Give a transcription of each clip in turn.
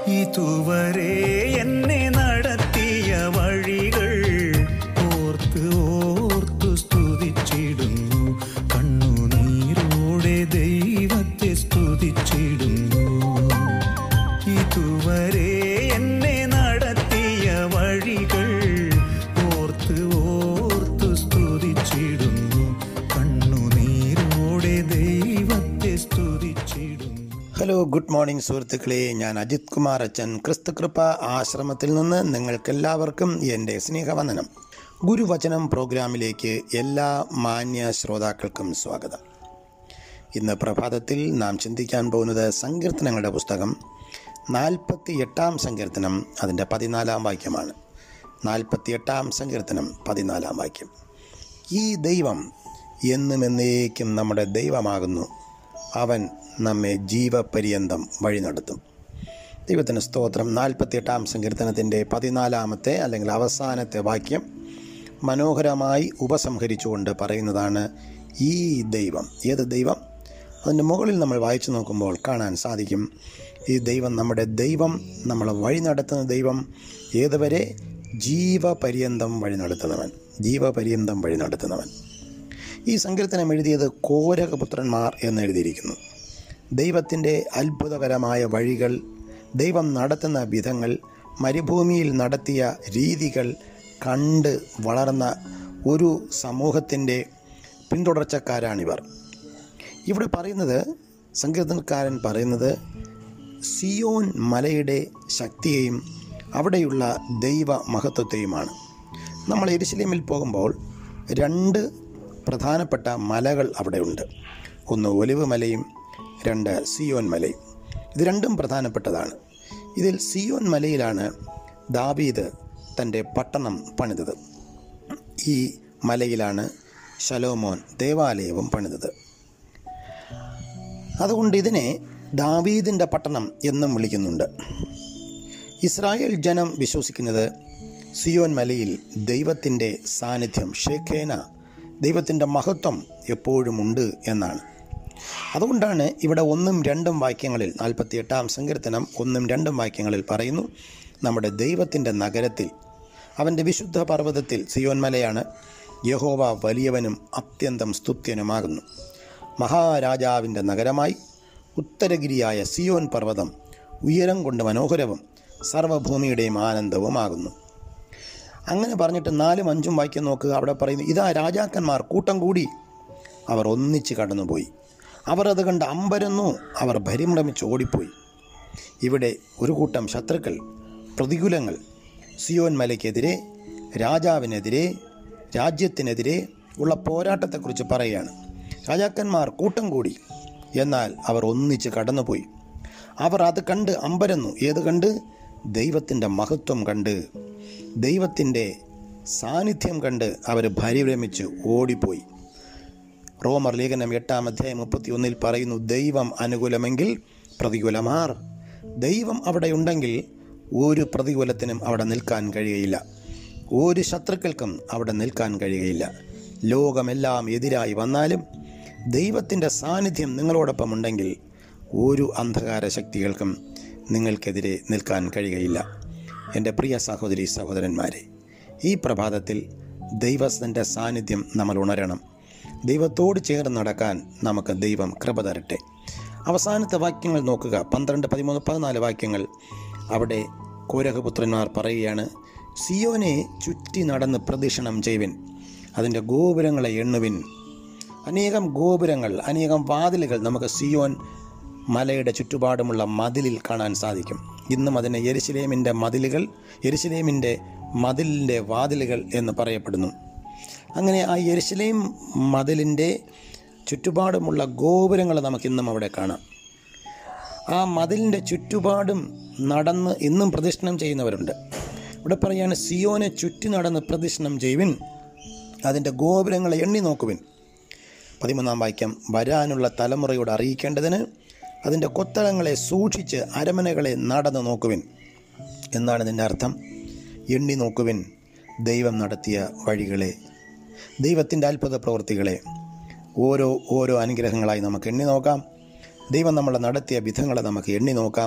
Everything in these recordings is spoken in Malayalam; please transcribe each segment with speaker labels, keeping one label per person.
Speaker 1: ഇതുവരെ എന്നെ നടത്തിയ വഴികൾ ഓർത്ത് ഓർത്തു സ്തുതിച്ചിടുന്നു കണ്ണുനീരോടെ ദൈവത്തെ സ്തുതിച്ചിടുന്നു ഇതുവരെ എന്നെ നടത്തിയ വഴികൾ ഓർത്ത് ഓർത്തു സ്തുതിച്ചിടുന്നു കണ്ണുനീരോടെ ദൈവത്തെ സ്തുതിച്ചിടുന്നു
Speaker 2: ഹലോ ഗുഡ് മോർണിംഗ് സുഹൃത്തുക്കളെ ഞാൻ അജിത് കുമാർ അച്ഛൻ ക്രിസ്തുകൃപ ആശ്രമത്തിൽ നിന്ന് നിങ്ങൾക്കെല്ലാവർക്കും എൻ്റെ സ്നേഹവന്ദനം ഗുരുവചനം പ്രോഗ്രാമിലേക്ക് എല്ലാ മാന്യ ശ്രോതാക്കൾക്കും സ്വാഗതം ഇന്ന് പ്രഭാതത്തിൽ നാം ചിന്തിക്കാൻ പോകുന്നത് സങ്കീർത്തനങ്ങളുടെ പുസ്തകം നാൽപ്പത്തി എട്ടാം സങ്കീർത്തനം അതിൻ്റെ പതിനാലാം വാക്യമാണ് നാൽപ്പത്തി എട്ടാം സങ്കീർത്തനം പതിനാലാം വാക്യം ഈ ദൈവം എന്നും എന്നേക്കും നമ്മുടെ ദൈവമാകുന്നു അവൻ നമ്മെ ജീവപര്യന്തം വഴി നടത്തും ദൈവത്തിന് സ്തോത്രം നാൽപ്പത്തിയെട്ടാം സങ്കീർത്തനത്തിൻ്റെ പതിനാലാമത്തെ അല്ലെങ്കിൽ അവസാനത്തെ വാക്യം മനോഹരമായി ഉപസംഹരിച്ചുകൊണ്ട് പറയുന്നതാണ് ഈ ദൈവം ഏത് ദൈവം അതിൻ്റെ മുകളിൽ നമ്മൾ വായിച്ചു നോക്കുമ്പോൾ കാണാൻ സാധിക്കും ഈ ദൈവം നമ്മുടെ ദൈവം നമ്മളെ വഴി നടത്തുന്ന ദൈവം ഏതുവരെ ജീവപര്യന്തം വഴി നടത്തുന്നവൻ ജീവപര്യന്തം വഴി നടത്തുന്നവൻ ഈ സങ്കീർത്തനം എഴുതിയത് കോരകപുത്രന്മാർ എന്ന് എഴുതിയിരിക്കുന്നു ദൈവത്തിൻ്റെ അത്ഭുതകരമായ വഴികൾ ദൈവം നടത്തുന്ന വിധങ്ങൾ മരുഭൂമിയിൽ നടത്തിയ രീതികൾ കണ്ട് വളർന്ന ഒരു സമൂഹത്തിൻ്റെ പിന്തുടർച്ചക്കാരാണിവർ ഇവിടെ പറയുന്നത് സങ്കീർത്തനക്കാരൻ പറയുന്നത് സിയോൻ മലയുടെ ശക്തിയെയും അവിടെയുള്ള ദൈവ മഹത്വത്തെയുമാണ് നമ്മൾ എരുശലേമിൽ പോകുമ്പോൾ രണ്ട് പ്രധാനപ്പെട്ട മലകൾ അവിടെയുണ്ട് ഒന്ന് ഒലിവ് മലയും രണ്ട് സിയോൻ മലയും ഇത് രണ്ടും പ്രധാനപ്പെട്ടതാണ് ഇതിൽ സിയോൻ മലയിലാണ് ദാവീദ് തൻ്റെ പട്ടണം പണിതത് ഈ മലയിലാണ് ശലോമോൻ ദേവാലയവും പണിതത് അതുകൊണ്ട് ഇതിനെ ദാവീദിൻ്റെ പട്ടണം എന്നും വിളിക്കുന്നുണ്ട് ഇസ്രായേൽ ജനം വിശ്വസിക്കുന്നത് സിയോൻ മലയിൽ ദൈവത്തിൻ്റെ സാന്നിധ്യം ഷേഖേന ദൈവത്തിൻ്റെ മഹത്വം എപ്പോഴും ഉണ്ട് എന്നാണ് അതുകൊണ്ടാണ് ഇവിടെ ഒന്നും രണ്ടും വാക്യങ്ങളിൽ നാൽപ്പത്തി എട്ടാം സങ്കീർത്തനം ഒന്നും രണ്ടും വാക്യങ്ങളിൽ പറയുന്നു നമ്മുടെ ദൈവത്തിൻ്റെ നഗരത്തിൽ അവൻ്റെ വിശുദ്ധ പർവ്വതത്തിൽ സിയോൻ മലയാണ് യഹോവ വലിയവനും അത്യന്തം സ്തുത്യനുമാകുന്നു മഹാരാജാവിൻ്റെ നഗരമായി ഉത്തരഗിരിയായ സിയോൻ പർവ്വതം ഉയരം കൊണ്ട് മനോഹരവും സർവ്വഭൂമിയുടെയും ആനന്ദവുമാകുന്നു അങ്ങനെ പറഞ്ഞിട്ട് നാലും അഞ്ചും വാക്യം നോക്കുക അവിടെ പറയുന്നു ഇതാ രാജാക്കന്മാർ കൂട്ടം കൂടി അവർ ഒന്നിച്ച് കടന്നുപോയി അവർ അത് കണ്ട് അമ്പരന്നു അവർ ഭരിമടമിച്ച് ഓടിപ്പോയി ഇവിടെ ഒരു കൂട്ടം ശത്രുക്കൾ പ്രതികൂലങ്ങൾ സിയോൻ മലയ്ക്കെതിരെ രാജാവിനെതിരെ രാജ്യത്തിനെതിരെ ഉള്ള പോരാട്ടത്തെക്കുറിച്ച് പറയുകയാണ് രാജാക്കന്മാർ കൂട്ടം കൂടി എന്നാൽ അവർ ഒന്നിച്ച് കടന്നുപോയി അവർ അത് കണ്ട് അമ്പരന്നു ഏത് കണ്ട് ദൈവത്തിൻ്റെ മഹത്വം കണ്ട് ദൈവത്തിൻ്റെ സാന്നിധ്യം കണ്ട് അവർ ഭരിഭ്രമിച്ച് ഓടിപ്പോയി റോമർ ലേഖനം എട്ടാം അധ്യായം മുപ്പത്തി ഒന്നിൽ പറയുന്നു ദൈവം അനുകൂലമെങ്കിൽ പ്രതികൂലമാർ ദൈവം അവിടെ ഉണ്ടെങ്കിൽ ഒരു പ്രതികൂലത്തിനും അവിടെ നിൽക്കാൻ കഴിയുകയില്ല ഒരു ശത്രുക്കൾക്കും അവിടെ നിൽക്കാൻ കഴിയുകയില്ല ലോകമെല്ലാം എതിരായി വന്നാലും ദൈവത്തിൻ്റെ സാന്നിധ്യം നിങ്ങളോടൊപ്പം ഉണ്ടെങ്കിൽ ഒരു അന്ധകാര ശക്തികൾക്കും നിങ്ങൾക്കെതിരെ നിൽക്കാൻ കഴിയുകയില്ല എൻ്റെ പ്രിയ സഹോദരി സഹോദരന്മാരെ ഈ പ്രഭാതത്തിൽ ദൈവത്തിൻ്റെ സാന്നിധ്യം നമ്മൾ ഉണരണം ദൈവത്തോട് ചേർന്ന് നടക്കാൻ നമുക്ക് ദൈവം കൃപ തരട്ടെ അവസാനത്തെ വാക്യങ്ങൾ നോക്കുക പന്ത്രണ്ട് പതിമൂന്ന് പതിനാല് വാക്യങ്ങൾ അവിടെ കോരഹപുത്രന്മാർ പറയുകയാണ് സിയോനെ ചുറ്റി നടന്ന് പ്രദക്ഷിണം ചെയ്യുവിൻ അതിൻ്റെ ഗോപുരങ്ങളെ എണ്ണുവിൻ അനേകം ഗോപുരങ്ങൾ അനേകം വാതിലുകൾ നമുക്ക് സിയോൻ മലയുടെ ചുറ്റുപാടുമുള്ള മതിലിൽ കാണാൻ സാധിക്കും ഇന്നും അതിനെ യെരുശലേമിൻ്റെ മതിലുകൾ യെരുശലേമിൻ്റെ മതിലിൻ്റെ വാതിലുകൾ എന്ന് പറയപ്പെടുന്നു അങ്ങനെ ആ യെരുശലേം മതിലിൻ്റെ ചുറ്റുപാടുമുള്ള ഗോപുരങ്ങൾ നമുക്കിന്നും അവിടെ കാണാം ആ മതിലിൻ്റെ ചുറ്റുപാടും നടന്ന് ഇന്നും പ്രദക്ഷിണം ചെയ്യുന്നവരുണ്ട് ഇവിടെ പറയാണ് സിയോനെ ചുറ്റി നടന്ന് പ്രദക്ഷിണം ചെയ്യുവിൻ അതിൻ്റെ ഗോപുരങ്ങളെ എണ്ണി നോക്കുവിൻ പതിമൂന്നാം വാക്യം വരാനുള്ള തലമുറയോട് അറിയിക്കേണ്ടതിന് അതിൻ്റെ കൊത്തളങ്ങളെ സൂക്ഷിച്ച് അരമനകളെ നടന്ന് നോക്കുവിൻ എന്നാണ് ഇതിൻ്റെ അർത്ഥം എണ്ണി നോക്കുവിൻ ദൈവം നടത്തിയ വഴികളെ ദൈവത്തിൻ്റെ അത്ഭുത പ്രവൃത്തികളെ ഓരോ ഓരോ അനുഗ്രഹങ്ങളായി നമുക്ക് എണ്ണി നോക്കാം ദൈവം നമ്മളെ നടത്തിയ വിധങ്ങളെ നമുക്ക് എണ്ണി നോക്കാം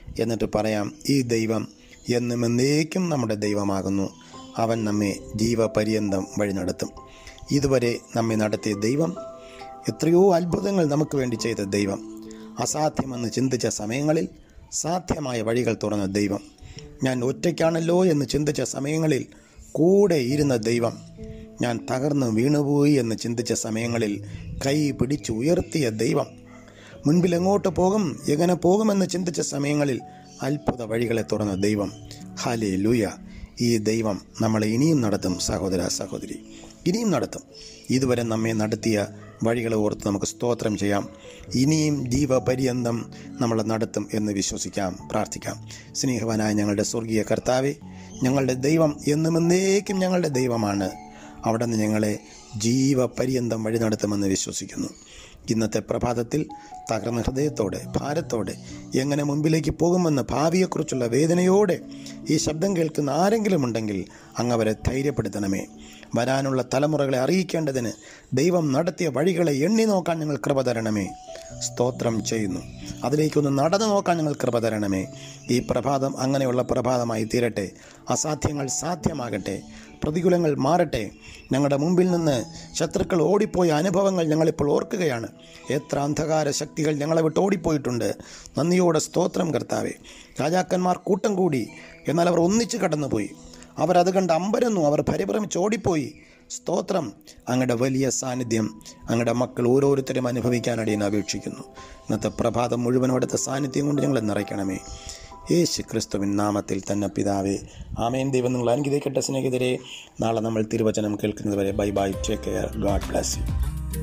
Speaker 2: എന്നിട്ട് പറയാം ഈ ദൈവം എന്നും എന്നേക്കും നമ്മുടെ ദൈവമാകുന്നു അവൻ നമ്മെ ജീവപര്യന്തം വഴി നടത്തും ഇതുവരെ നമ്മെ നടത്തിയ ദൈവം എത്രയോ അത്ഭുതങ്ങൾ നമുക്ക് വേണ്ടി ചെയ്ത ദൈവം അസാധ്യമെന്ന് ചിന്തിച്ച സമയങ്ങളിൽ സാധ്യമായ വഴികൾ തുറന്ന ദൈവം ഞാൻ ഒറ്റയ്ക്കാണല്ലോ എന്ന് ചിന്തിച്ച സമയങ്ങളിൽ കൂടെ ഇരുന്ന ദൈവം ഞാൻ തകർന്ന് വീണുപോയി എന്ന് ചിന്തിച്ച സമയങ്ങളിൽ കൈ പിടിച്ച് ഉയർത്തിയ ദൈവം മുൻപിൽ എങ്ങോട്ട് പോകും എങ്ങനെ പോകുമെന്ന് ചിന്തിച്ച സമയങ്ങളിൽ അത്ഭുത വഴികളെ തുറന്ന ദൈവം ഹാലേ ലൂയ ഈ ദൈവം നമ്മളെ ഇനിയും നടത്തും സഹോദര സഹോദരി ഇനിയും നടത്തും ഇതുവരെ നമ്മെ നടത്തിയ വഴികളെ ഓർത്ത് നമുക്ക് സ്തോത്രം ചെയ്യാം ഇനിയും ജീവപര്യന്തം നമ്മളെ നടത്തും എന്ന് വിശ്വസിക്കാം പ്രാർത്ഥിക്കാം സ്നേഹവാനായ ഞങ്ങളുടെ സ്വർഗീയ കർത്താവെ ഞങ്ങളുടെ ദൈവം എന്നും എന്നേക്കും ഞങ്ങളുടെ ദൈവമാണ് അവിടെ നിന്ന് ഞങ്ങളെ ജീവപര്യന്തം വഴി നടത്തുമെന്ന് വിശ്വസിക്കുന്നു ഇന്നത്തെ പ്രഭാതത്തിൽ തകർന്ന ഹൃദയത്തോടെ ഭാരത്തോടെ എങ്ങനെ മുൻപിലേക്ക് പോകുമെന്ന് ഭാവിയെക്കുറിച്ചുള്ള വേദനയോടെ ഈ ശബ്ദം കേൾക്കുന്ന ആരെങ്കിലും ഉണ്ടെങ്കിൽ അങ്ങ് അവരെ ധൈര്യപ്പെടുത്തണമേ വരാനുള്ള തലമുറകളെ അറിയിക്കേണ്ടതിന് ദൈവം നടത്തിയ വഴികളെ എണ്ണി നോക്കാൻ ഞങ്ങൾ കൃപ തരണമേ സ്തോത്രം ചെയ്യുന്നു അതിലേക്കൊന്ന് നടന്നു നോക്കാൻ ഞങ്ങൾ കൃപ തരണമേ ഈ പ്രഭാതം അങ്ങനെയുള്ള പ്രഭാതമായി തീരട്ടെ അസാധ്യങ്ങൾ സാധ്യമാകട്ടെ പ്രതികൂലങ്ങൾ മാറട്ടെ ഞങ്ങളുടെ മുമ്പിൽ നിന്ന് ശത്രുക്കൾ ഓടിപ്പോയ അനുഭവങ്ങൾ ഞങ്ങളിപ്പോൾ ഓർക്കുകയാണ് എത്ര അന്ധകാര ശക്തികൾ ഞങ്ങളെ വിട്ട് ഓടിപ്പോയിട്ടുണ്ട് നന്ദിയോടെ സ്തോത്രം കർത്താവെ രാജാക്കന്മാർ കൂട്ടം കൂടി എന്നാൽ അവർ ഒന്നിച്ച് കടന്നുപോയി അവരത് കണ്ട് അമ്പരന്നു അവർ പരിഭ്രമിച്ച് ഓടിപ്പോയി സ്തോത്രം അങ്ങയുടെ വലിയ സാന്നിധ്യം അങ്ങയുടെ മക്കൾ ഓരോരുത്തരും അനുഭവിക്കാനടിയെന്ന് അപേക്ഷിക്കുന്നു ഇന്നത്തെ പ്രഭാതം മുഴുവൻ അവിടുത്തെ സാന്നിധ്യം കൊണ്ട് ഞങ്ങളെ നിറയ്ക്കണമേ യേശു ക്രിസ്തുവിൻ നാമത്തിൽ തന്നെ പിതാവേ ആമേൻ ദൈവം നിങ്ങൾ അനുഗ്രഹിക്കട്ടെ സ്നേഹിതരെ നാളെ നമ്മൾ തിരുവചനം കേൾക്കുന്നതുവരെ bye bye take care God bless you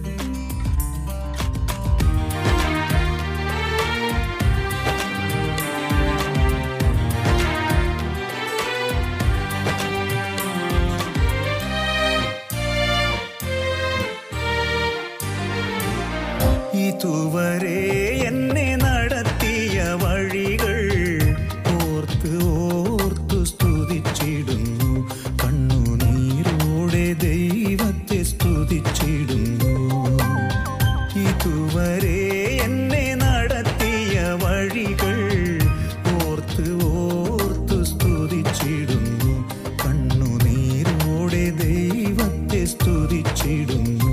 Speaker 1: ഇതുവരെ എന്നെ നടത്തിയ വഴികൾ ഓർത്ത് ഓർത്തു സ്തുതിച്ചിടുന്നു കണ്ണുനീരോടെ ദൈവത്തെ സ്തുതിച്ചിടുന്നു ഇതുവരെ എന്നെ നടത്തിയ വഴികൾ ഓർത്ത് ഓർത്തു സ്തുതിച്ചിടുന്നു കണ്ണുനീരോടെ ദൈവത്തെ സ്തുതിച്ചിടുന്നു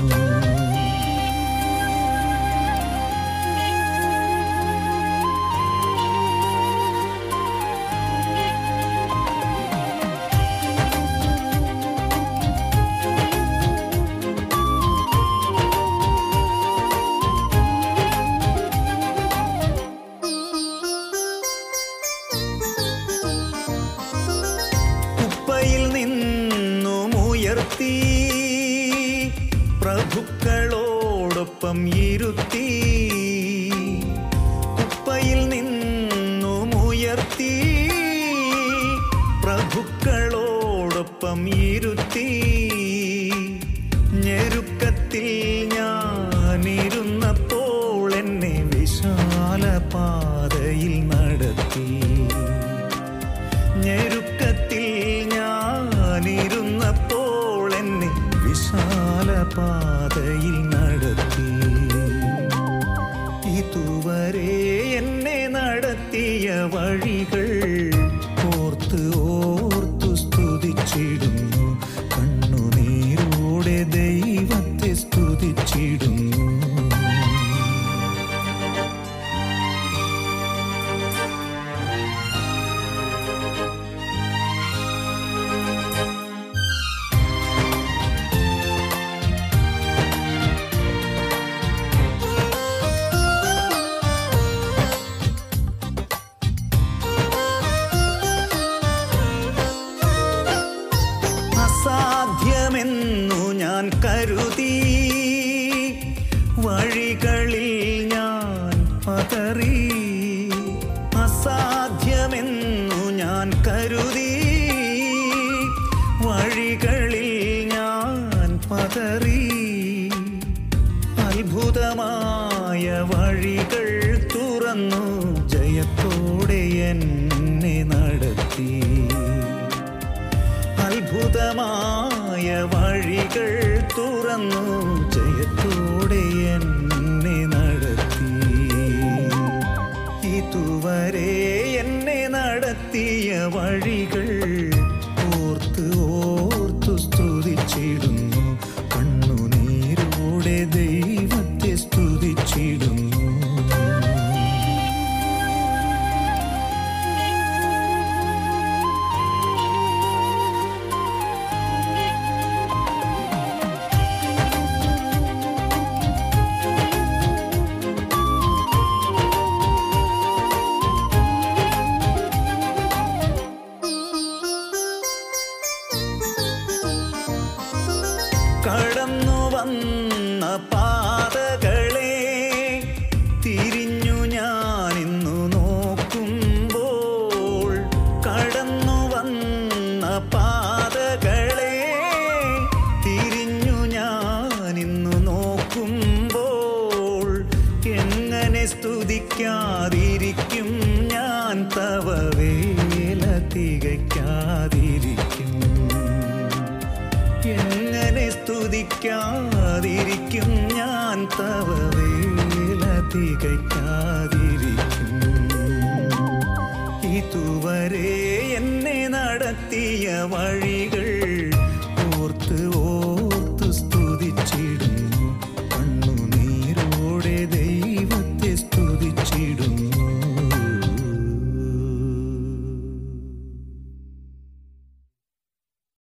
Speaker 1: കുപ്പയിൽ നിന്നും ഉയർത്തി പ്രഭുക്കളോടൊപ്പം ഇരുത്തി കുപ്പയിൽ നിന്നും ഉയർത്തി പ്രഭുക്കളോടൊപ്പം ഇരുത്തി ഞെരുക്കത്തിൽ ഞാനിരുന്നപ്പോൾ എന്നെ വിശാല പാതയിൽ നടത്തി ഞെരുക്കത്തിൽ ഞാനിരുന്നപ്പോൾ എന്നെ വിശാല പാതയിൽ നടത്തി ഇതുവരെ എന്നെ നടത്തിയ വഴികൾ ഓർത്ത് ഓർത്തു സ്തുതിച്ചിടുന്നു കണ്ണുനീരോടെ ദൈവത്തെ സ്തുതിച്ചിടുന്നു അസാധ്യമെന്നു ഞാൻ കരുതി വഴികളിൽ ഞാൻ പതറി അസാധ്യമെന്നു ഞാൻ കരുതി വഴികളിൽ ഞാൻ പതറി അത്ഭുതമായ വഴികൾ തുറന്നു ജയത്തോടെ എന്നെ നടത്തി അത്ഭുതമായ വഴികൾ തുറന്നു ജയത്തോടെ എന്നെ നടത്തി ഇതുവരെ നടത്തിയ വഴികൾ ഓർത്ത് ഓർത്തു സ്തുതിച്ചിടുന്നു കണ്ണുനീരോടെ ദൈവത്തെ സ്തുതിച്ചിടുന്നു കടന്നു വന്ന പാതകളെ തിരിഞ്ഞു ഞാൻ ഇന്നു നോക്കുമ്പോൾ കടന്നു വന്ന പാതകളെ തിരിഞ്ഞു ഞാൻ ഇന്നു നോക്കുമ്പോൾ എങ്ങനെ സ്തുതിക്കാതിരിക്കും ഞാൻ തവ വേല തികയ്ക്കാതിരിക്കും എങ്ങനെ സ്തുതിക്കാതിരിക്കും ഞാൻ തവ വേല തികയ്ക്കാതിരിക്കും ഇതുവരെ എന്നെ നടത്തിയ വഴികൾ